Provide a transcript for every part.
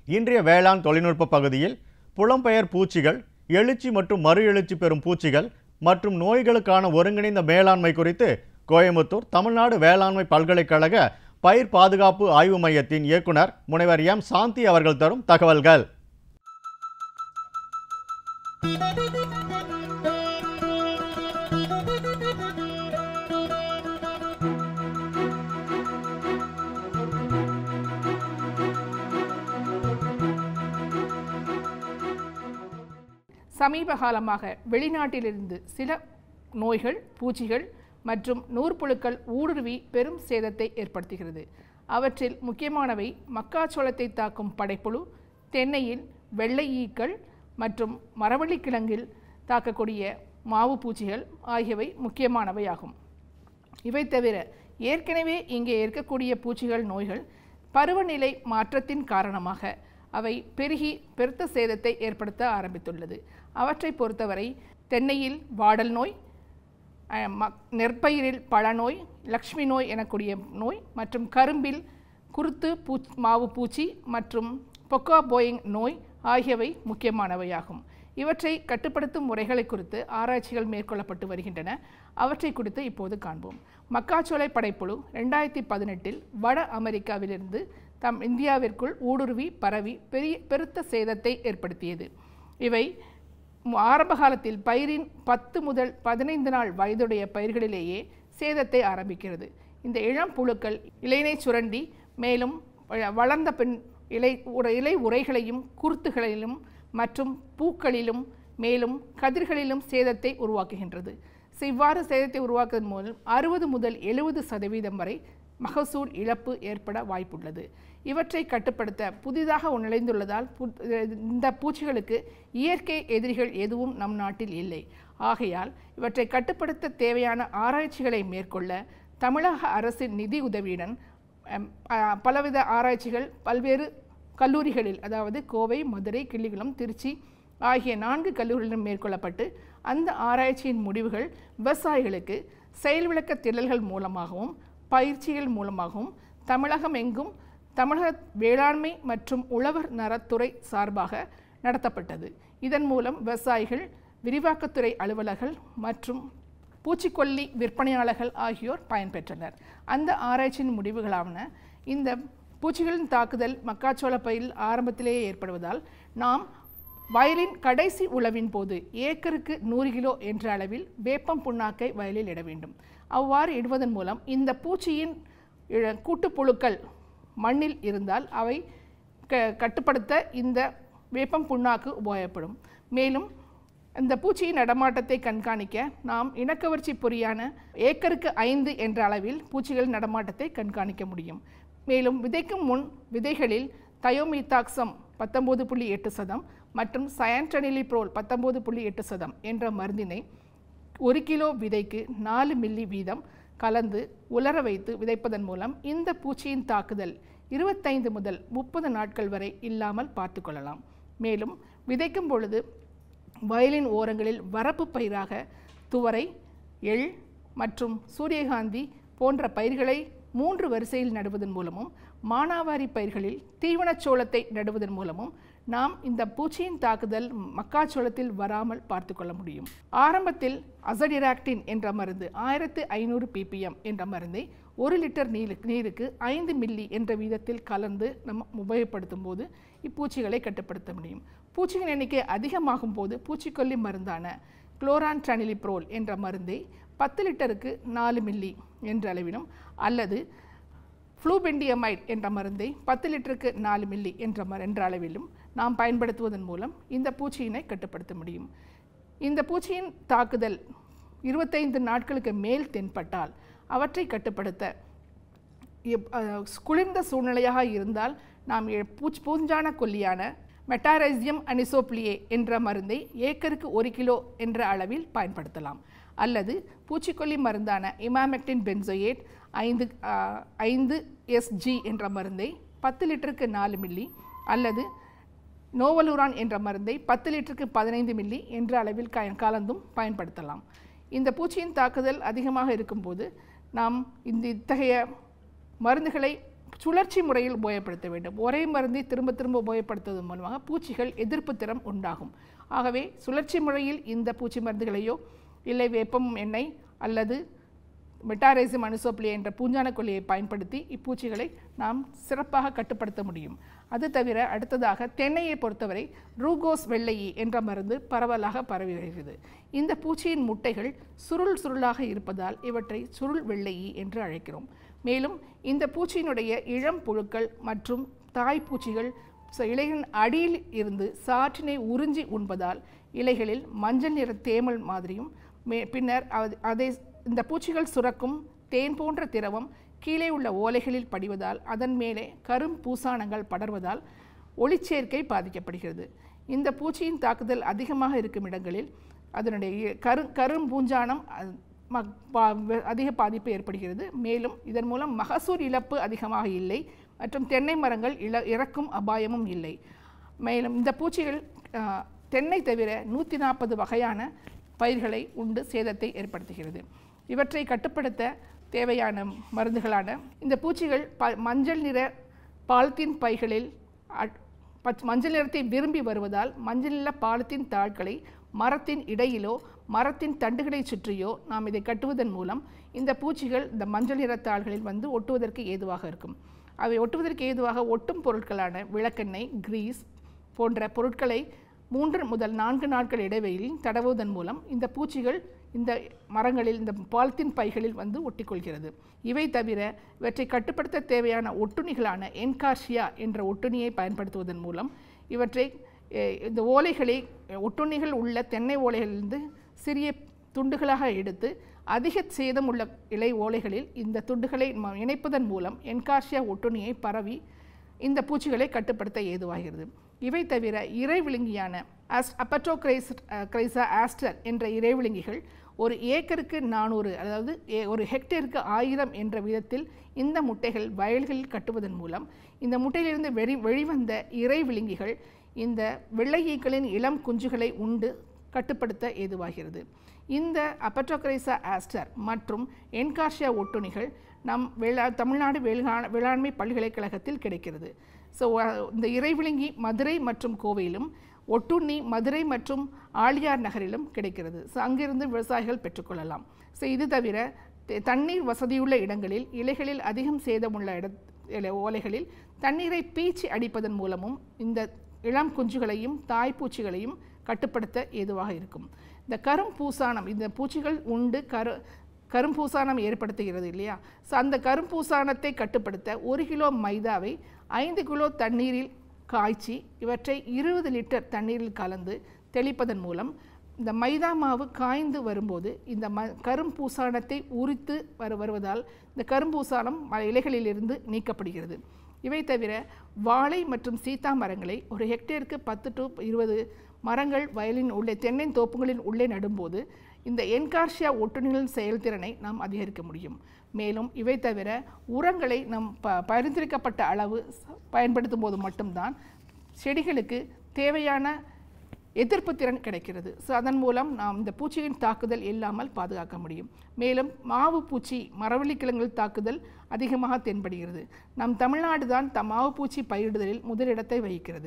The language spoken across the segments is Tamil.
இன்றைய வேளாண் தொழில்நுட்ப பகுதியில் புலம்பெயர் பூச்சிகள் எழுச்சி மற்றும் மறு எழுச்சி பெறும் பூச்சிகள் மற்றும் நோய்களுக்கான ஒருங்கிணைந்த மேலாண்மை குறித்து கோயம்புத்தூர் தமிழ்நாடு வேளாண்மை பல்கலைக்கழக பயிர் பாதுகாப்பு ஆய்வு மையத்தின் இயக்குனர் முனைவர் எம் சாந்தி அவர்கள் தரும் தகவல்கள் சமீப காலமாக வெளிநாட்டிலிருந்து சில நோய்கள் பூச்சிகள் மற்றும் நூற்புழுக்கள் ஊடுருவி பெரும் சேதத்தை ஏற்படுத்துகிறது அவற்றில் முக்கியமானவை மக்காச்சோளத்தை தாக்கும் படைப்புழு தென்னையில் வெள்ளை ஈக்கள் மற்றும் மரவள்ளிக்கிழங்கில் தாக்கக்கூடிய மாவு பூச்சிகள் ஆகியவை முக்கியமானவையாகும் இவை தவிர ஏற்கனவே இங்கே இருக்கக்கூடிய பூச்சிகள் நோய்கள் பருவநிலை மாற்றத்தின் காரணமாக அவை பெருகி பெருத்த சேதத்தை ஏற்படுத்த ஆரம்பித்துள்ளது அவற்றை பொறுத்தவரை தென்னையில் வாடல் நோய் அஹ், மக்- நெற்பயிரில் பழநோய் லக்ஷ்மி நோய் எனக்கூடிய நோய் மற்றும் கரும்பில் குருத்து பூ மாவு பூச்சி மற்றும் பொக்கா போயிங் நோய் ஆகியவை முக்கியமானவையாகும் இவற்றை கட்டுப்படுத்தும் முறைகளை குறித்து ஆராய்ச்சிகள் மேற்கொள்ளப்பட்டு வருகின்றன அவற்றை குறித்து இப்போது காண்போம் மக்காச்சோளை படைப்புழு ரெண்டாயிரத்தி பதினெட்டில் வட அமெரிக்காவிலிருந்து தம் இந்தியாவிற்குள் ஊடுருவி பரவி பெரிய பெருத்த சேதத்தை ஏற்படுத்தியது இவை மு- ஆரம்ப காலத்தில் பயிரின் பத்து முதல் பதினைந்து நாள் வயதுடைய பயிர்களிலேயே சேதத்தை ஆரம்பிக்கிறது இந்த இளம் புழுக்கள் இலையினை சுரண்டி மேலும் வ- வளர்ந்த பின் இலை உர இலை உரைகளையும் குருத்துகளிலும் மற்றும் பூக்களிலும் மேலும் கதிர்களிலும் சேதத்தை உருவாக்குகின்றது ஸோ இவ்வாறு சேதத்தை உருவாக்குவதன் மூலம் அறுபது முதல் எழுபது சதவீதம் வரை மகசூல் இழப்பு ஏற்பட வாய்ப்புள்ளது இவற்றை கட்டுப்படுத்த புதிதாக நுழைந்துள்ளதால் பு- இந்த பூச்சிகளுக்கு இயற்கை எதிரிகள் எதுவும் நம் நாட்டில் இல்லை ஆகையால் இவற்றை கட்டுப்படுத்த தேவையான ஆராய்ச்சிகளை மேற்கொள்ள தமிழக அரசின் நிதி உதவியுடன் அம், அ, பலவித ஆராய்ச்சிகள் பல்வேறு கல்லூரிகளில் அதாவது கோவை மதுரை கிள்ளிகுளம் திருச்சி ஆகிய நான்கு கல்லூரிகளிலும் மேற்கொள்ளப்பட்டு அந்த ஆராய்ச்சியின் முடிவுகள் விவசாயிகளுக்கு செயல் விளக்க திடல்கள் மூலமாகவும் பயிற்சிகள் மூலமாகவும் தமிழகம் எங்கும் தமிழக வேளாண்மை மற்றும் உழவர் நலத்துறை சார்பாக நடத்தப்பட்டது இதன் மூலம் விவசாயிகள் விரிவாக்கத்துறை அலுவலர்கள் மற்றும் பூச்சிக்கொல்லி விற்பனையாளர்கள் ஆகியோர் பயன்பெற்றனர் அந்த ஆராய்ச்சியின் முடிவுகளாவன இந்த பூச்சிகளின் தாக்குதல் மக்காச்சோள பயிரில் ஆரம்பத்திலேயே ஏற்படுவதால் நாம் வயலின் கடைசி உழவின் போது ஏக்கருக்கு நூறு கிலோ என்ற அளவில் வேப்பம் புண்ணாக்கை வயலில் இட வேண்டும் அவ்வாறு இடுவதன் மூலம் இந்த பூச்சியின் இழ- கூட்டுப்புழுக்கள் மண்ணில் இருந்தால் அவை க கட்டுப்படுத்த இந்த வேப்பம் புண்ணாக்கு உபயோகப்படும் மேலும் இந்த பூச்சியின் நடமாட்டத்தை கண்காணிக்க நாம் இனக்கவர்ச்சி பொறியான ஏக்கருக்கு ஐந்து என்ற அளவில் பூச்சிகளின் நடமாட்டத்தை கண்காணிக்க முடியும் மேலும் விதைக்கும் முன் விதைகளில் தயோமீத்தாக்சம் பத்தொம்போது புள்ளி எட்டு சதம் மற்றும் சயன்டனிலிப்ரோல் பத்தொம்போது புள்ளி எட்டு சதம் என்ற மருந்தினை ஒரு கிலோ விதைக்கு நாலு மில்லி வீதம் கலந்து உலர வைத்து விதைப்பதன் மூலம் இந்த பூச்சியின் தாக்குதல் இருபத்தைந்து முதல் முப்பது நாட்கள் வரை இல்லாமல் பார்த்துக்கொள்ளலாம் மேலும் விதைக்கும் பொழுது வயலின் ஓரங்களில் வரப்பு பயிராக துவரை எள் மற்றும் சூரியகாந்தி போன்ற பயிர்களை மூன்று வரிசையில் நடுவதன் மூலமும் மானாவாரி பயிர்களில் தீவனச் சோளத்தை நடுவதன் மூலமும் நாம் இந்த பூச்சியின் தாக்குதல் மக்காச்சோளத்தில் வராமல் பார்த்துக்கொள்ள முடியும் ஆரம்பத்தில் அசடிராக்டின் என்ற மருந்து ஆயிரத்து ஐநூறு ppm என்ற மருந்தை ஒரு லிட்டர் நீருக்கு நீருக்கு ஐந்து மில்லி என்ற வீதத்தில் கலந்து நம்ம உபயோகப்படுத்தும் போது இப்பூச்சிகளை கட்டுப்படுத்த முடியும் பூச்சிகளின் எண்ணிக்கை அதிகமாகும் போது பூச்சிக்கொல்லி மருந்தான குளோரான்ட்ரானிலிப்ரோல் என்ற மருந்தை பத்து லிட்டருக்கு நாலு மில்லி என்ற அளவிலும் அல்லது ஃப்ளூபெண்டியமைட் என்ற மருந்தை பத்து லிட்டருக்கு நாலு மில்லி என்ற ம என்ற அளவிலும் நாம் பயன்படுத்துவதன் மூலம் இந்த பூச்சியினை கட்டுப்படுத்த முடியும் இந்த பூச்சியின் தாக்குதல் இருபத்தைந்து நாட்களுக்கு மேல் தென்பட்டால் அவற்றை கட்டுப்படுத்த எப்- அஹ், குளிர்ந்த சூழ்நிலையாக இருந்தால் நாம் எ- பூச் பூஞ்சான கொல்லியான மெட்டாரைசியம் அனிசோப்ளியே என்ற மருந்தை ஏக்கருக்கு ஒரு கிலோ என்ற அளவில் பயன்படுத்தலாம் அல்லது பூச்சிக்கொல்லி மருந்தான இமாமெக்டின் பென்சோயேட் ஐந்து அஹ், ஐந்து எஸ்ஜி என்ற மருந்தை பத்து லிட்டருக்கு நாலு மில்லி அல்லது நோவலூரான் என்ற மருந்தை பத்து லிட்டருக்கு பதினைந்து மில்லி என்ற அளவில் க கலந்தும் பயன்படுத்தலாம் இந்த பூச்சியின் தாக்குதல் அதிகமாக இருக்கும்போது நாம் இந்த இத்தகைய மருந்துகளை சுழற்சி முறையில் உபயோகப்படுத்த வேண்டும் ஒரே மருந்தை திரும்ப திரும்ப உபயோகப்படுத்துவதன் மூலமாக பூச்சிகள் எதிர்ப்பு திறம் உண்டாகும் ஆகவே சுழற்சி முறையில் இந்த பூச்சி மருந்துகளையோ இல்லை வேப்பம் எண்ணெய் அல்லது மெட்டாரைசிம் அனுசோப்லி என்ற பூஞ்சான கொல்லியை பயன்படுத்தி இப்பூச்சிகளை நாம் சிறப்பாக கட்டுப்படுத்த முடியும் அது தவிர அடுத்ததாக தென்னையை பொறுத்தவரை ரூகோஸ் வெள்ளையி என்ற மருந்து பரவலாக பரவி வருகிறது இந்த பூச்சியின் முட்டைகள் சுருள் சுருளாக இருப்பதால் இவற்றை சுருள் வெள்ளையி என்று அழைக்கிறோம் மேலும் இந்த பூச்சியினுடைய இளம் புழுக்கள் மற்றும் தாய்ப்பூச்சிகள் ச- இலைகளின் அடியில் இருந்து சாற்றினை உறிஞ்சி உண்பதால் இலைகளில் மஞ்சள் நிற தேமல் மாதிரியும் மே பின்னர் அது- அதை இந்த பூச்சிகள் சுரக்கும் தேன் போன்ற திரவம் கீழே உள்ள ஓலைகளில் படிவதால் அதன் மேலே கரும் பூசானங்கள் படர்வதால் ஒளிச்சேர்க்கை பாதிக்கப்படுகிறது இந்த பூச்சியின் தாக்குதல் அதிகமாக இருக்கும் இடங்களில் அதனுடைய இ- கரு கரும் பூஞ்சானம் அ- ம- பா- வெ- அதிக பாதிப்பு ஏற்படுகிறது மேலும் இதன் மூலம் மகசூல் இழப்பு அதிகமாக இல்லை மற்றும் தென்னை மரங்கள் இழ இறக்கும் அபாயமும் இல்லை மேலும் இந்த பூச்சிகள் ஆ, தென்னை தவிர நூற்றி நாற்பது வகையான பயிர்களை உண்டு சேதத்தை ஏற்படுத்துகிறது இவற்றை கட்டுப்படுத்த தேவையான மருந்துகளான இந்த பூச்சிகள் ப மஞ்சள் நிற பாலித்தீன் பைகளில் அட்- பச் மஞ்சள் நிறத்தை விரும்பி வருவதால் மஞ்சள் நிற பாலித்தீன் தாள்களை மரத்தின் இடையிலோ மரத்தின் தண்டுகளை சுற்றியோ நாம் இதை கட்டுவதன் மூலம் இந்த பூச்சிகள் இந்த மஞ்சள் நிற தாள்களில் வந்து ஒட்டுவதற்கு ஏதுவாக இருக்கும் அவை ஒட்டுவதற்கு ஏதுவாக ஒட்டும் பொருட்களான விளக்கெண்ணெய் கிரீஸ் போன்ற பொருட்களை மூன்று முதல் நான்கு நாட்கள் இடைவெளியில் தடவுவதன் மூலம் இந்த பூச்சிகள் இந்த மரங்களில் இந்த பாலித்தீன் பைகளில் வந்து ஒட்டிக்கொள்கிறது இவை தவிர இவற்றை கட்டுப்படுத்த தேவையான ஒட்டுண்ணிகளான என்கார்சியா என்ற ஒட்டுண்ணியை பயன்படுத்துவதன் மூலம் இவற்றை அஹ், இந்த ஓலைகளை அஹ், ஒட்டுண்ணிகள் உள்ள தென்னை ஓலைகளிலிருந்து சிறிய துண்டுகளாக எடுத்து அதிக சேதம் உள்ள இலை ஓலைகளில் இந்த துண்டுகளை ம- இணைப்பதன் மூலம் என்கார்சியா ஒட்டுண்ணியை பரவி இந்த பூச்சிகளை கட்டுப்படுத்த ஏதுவாகிறது இவை தவிர இறைவிழுங்கியான ஆஸ் அப்பட்டோக்ரைஸ் கிரைசா ஆஸ்டர் என்ற இறைவிழுங்கிகள் ஒரு ஏக்கருக்கு நானூறு அதாவது ஏ- ஒரு ஹெக்டேருக்கு ஆயிரம் என்ற விதத்தில் இந்த முட்டைகள் வயல்களில் கட்டுவதன் மூலம் இந்த முட்டையிலிருந்து வெளி வெளிவந்த இறைவிழுங்கிகள் இந்த வெள்ளை ஈக்களின் இளம் குஞ்சுகளை உண்டு கட்டுப்படுத்த ஏதுவாகிறது இந்த அப்பட்டோக்ரைசா ஆஸ்டர் மற்றும் என்கார்ஷியா ஒட்டுணிகள் நம் வேளா தமிழ்நாடு வேளாண் வேளாண்மை பல்கலைக்கழகத்தில் கிடைக்கிறது ஸோ இந்த இறைவிழுங்கி மதுரை மற்றும் கோவையிலும் ஒட்டுண்ணி மதுரை மற்றும் ஆழியார் நகரிலும் கிடைக்கிறது ஸோ அங்கிருந்து விவசாயிகள் பெற்றுக்கொள்ளலாம் ஸோ இது தவிர த- தண்ணீர் வசதியுள்ள இடங்களில் இலைகளில் அதிகம் சேதமுள்ள இட இல- ஓலைகளில் தண்ணீரை பீச்சி அடிப்பதன் மூலமும் இந்த இளம் குஞ்சுகளையும் தாய்ப்பூச்சிகளையும் கட்டுப்படுத்த ஏதுவாக இருக்கும் இந்த கரும் பூசானம் இந்த பூச்சிகள் உண்டு கரு கரும்பூசானம் ஏற்படுத்துகிறது இல்லையா ஸோ அந்த கரும்பூசானத்தை கட்டுப்படுத்த ஒரு கிலோ மைதாவை ஐந்து கிலோ தண்ணீரில் காய்ச்சி இவற்றை இருபது லிட்டர் தண்ணீரில் கலந்து தெளிப்பதன் மூலம் இந்த மைதா மாவு காய்ந்து வரும்போது இந்த ம கரும்பூசானத்தை உரித்து வரு வருவதால் இந்த கரும்பூசானம் ம- இலைகளிலிருந்து நீக்கப்படுகிறது இவை தவிர வாழை மற்றும் சீத்தா மரங்களை ஒரு ஹெக்டேருக்கு பத்து டு இருபது மரங்கள் வயலின் உள்ளே தென்னின் தோப்புகளின் உள்ளே நடும்போது இந்த என்கார்ஷியா ஒட்டுண்ணிகளின் செயல்திறனை நாம் அதிகரிக்க முடியும் மேலும் இவை தவிர உரங்களை நம் ப பரிந்துரைக்கப்பட்ட அளவு ச- பயன்படுத்தும் போது மட்டும்தான் செடிகளுக்கு தேவையான எதிர்ப்பு திறன் கிடைக்கிறது ஸோ அதன் மூலம் நாம் இந்த பூச்சியின் தாக்குதல் இல்லாமல் பாதுகாக்க முடியும் மேலும் மாவு பூச்சி மரவள்ளி கிழங்குகள் தாக்குதல் அதிகமாக தென்படுகிறது நம் தமிழ்நாடு தான் த மாவு பூச்சி பயிரிடுதலில் முதலிடத்தை வகிக்கிறது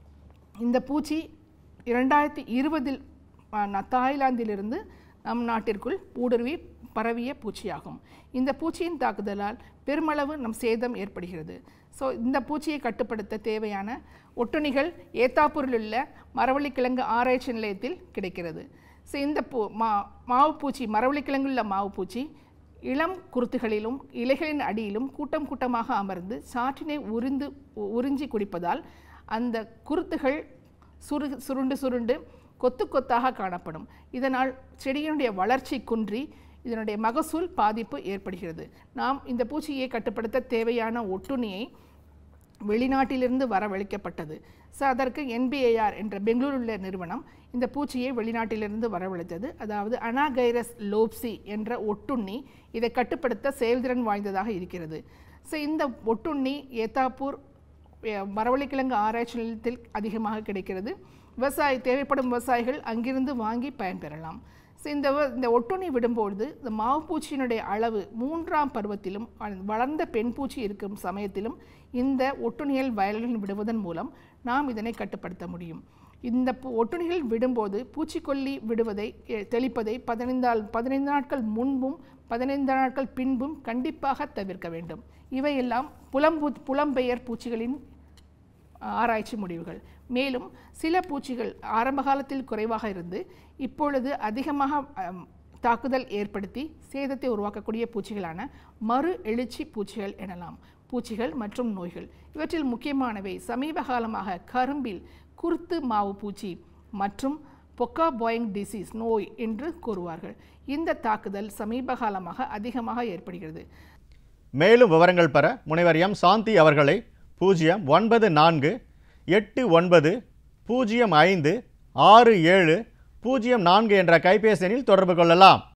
இந்த பூச்சி இரண்டாயிரத்தி இருபதில் தாய்லாந்திலிருந்து நம் நாட்டிற்குள் ஊடுருவி பரவிய பூச்சியாகும் இந்த பூச்சியின் தாக்குதலால் பெருமளவு நம் சேதம் ஏற்படுகிறது ஸோ இந்த பூச்சியை கட்டுப்படுத்த தேவையான ஒட்டுணிகள் ஏத்தாப்பூரில் உள்ள மரவள்ளிக்கிழங்கு ஆராய்ச்சி நிலையத்தில் கிடைக்கிறது ஸோ இந்த பூ மா மாவுப்பூச்சி மரவள்ளிக்கிழங்குள்ள உள்ள மாவுப்பூச்சி இளம் குருத்துகளிலும் இலைகளின் அடியிலும் கூட்டம் கூட்டமாக அமர்ந்து சாற்றினை உறிந்து உ- உறிஞ்சி குடிப்பதால் அந்த குருத்துகள் சுரு சுருண்டு சுருண்டு கொத்து கொத்தாக காணப்படும் இதனால் செடியினுடைய வளர்ச்சி குன்றி இதனுடைய மகசூல் பாதிப்பு ஏற்படுகிறது நாம் இந்த பூச்சியை கட்டுப்படுத்த தேவையான ஒட்டுண்ணியை வெளிநாட்டிலிருந்து வரவழைக்கப்பட்டது ஸோ அதற்கு என்பிஏஆர் என்ற பெங்களூரில் உள்ள நிறுவனம் இந்த பூச்சியை வெளிநாட்டிலிருந்து வரவழைத்தது அதாவது அனாகைரஸ் லோப்சி என்ற ஒட்டுண்ணி இதை கட்டுப்படுத்த செயல்திறன் வாய்ந்ததாக இருக்கிறது ஸோ இந்த ஒட்டுண்ணி ஏத்தாப்பூர் அஹ், மரவள்ளிக்கிழங்கு ஆராய்ச்சி நிலையத்தில் அதிகமாக கிடைக்கிறது விவசாயி தேவைப்படும் விவசாயிகள் அங்கிருந்து வாங்கி பயன்பெறலாம் ஸோ இந்த வ- இந்த ஒட்டுண்ணி விடும்பொழுது இந்த மாவுப்பூச்சியினுடைய அளவு மூன்றாம் பருவத்திலும் அ- வளர்ந்த பெண் பூச்சி இருக்கும் சமயத்திலும் இந்த ஒட்டுண்ணிகள் வயல்களில் விடுவதன் மூலம் நாம் இதனை கட்டுப்படுத்த முடியும் இந்த பூ- ஒட்டுண்ணிகள் விடும்போது பூச்சிக்கொல்லி விடுவதை எ, தெளிப்பதை பதினைந்தால் பதினைந்து நாட்கள் முன்பும் பதினைந்து நாட்கள் பின்பும் கண்டிப்பாக தவிர்க்க வேண்டும் இவையெல்லாம் புலம்பூ புலம்பெயர் பூச்சிகளின் ஆராய்ச்சி முடிவுகள் மேலும் சில பூச்சிகள் ஆரம்ப காலத்தில் குறைவாக இருந்து இப்பொழுது அதிகமாக அம், தாக்குதல் ஏற்படுத்தி சேதத்தை உருவாக்கக்கூடிய பூச்சிகளான மறு எழுச்சி பூச்சிகள் எனலாம் பூச்சிகள் மற்றும் நோய்கள் இவற்றில் முக்கியமானவை சமீப காலமாக கரும்பில் குருத்து மாவு பூச்சி மற்றும் பொக்கா பாயிங் டிசீஸ் நோய் என்று கூறுவார்கள் இந்த தாக்குதல் சமீப காலமாக அதிகமாக ஏற்படுகிறது மேலும் விவரங்கள் பெற முனைவர் எம் சாந்தி அவர்களை பூஜ்ஜியம் ஒன்பது நான்கு எட்டு ஒன்பது பூஜ்ஜியம் ஐந்து ஆறு ஏழு பூஜ்ஜியம் நான்கு என்ற கைபேசி எண்ணில் தொடர்பு கொள்ளலாம்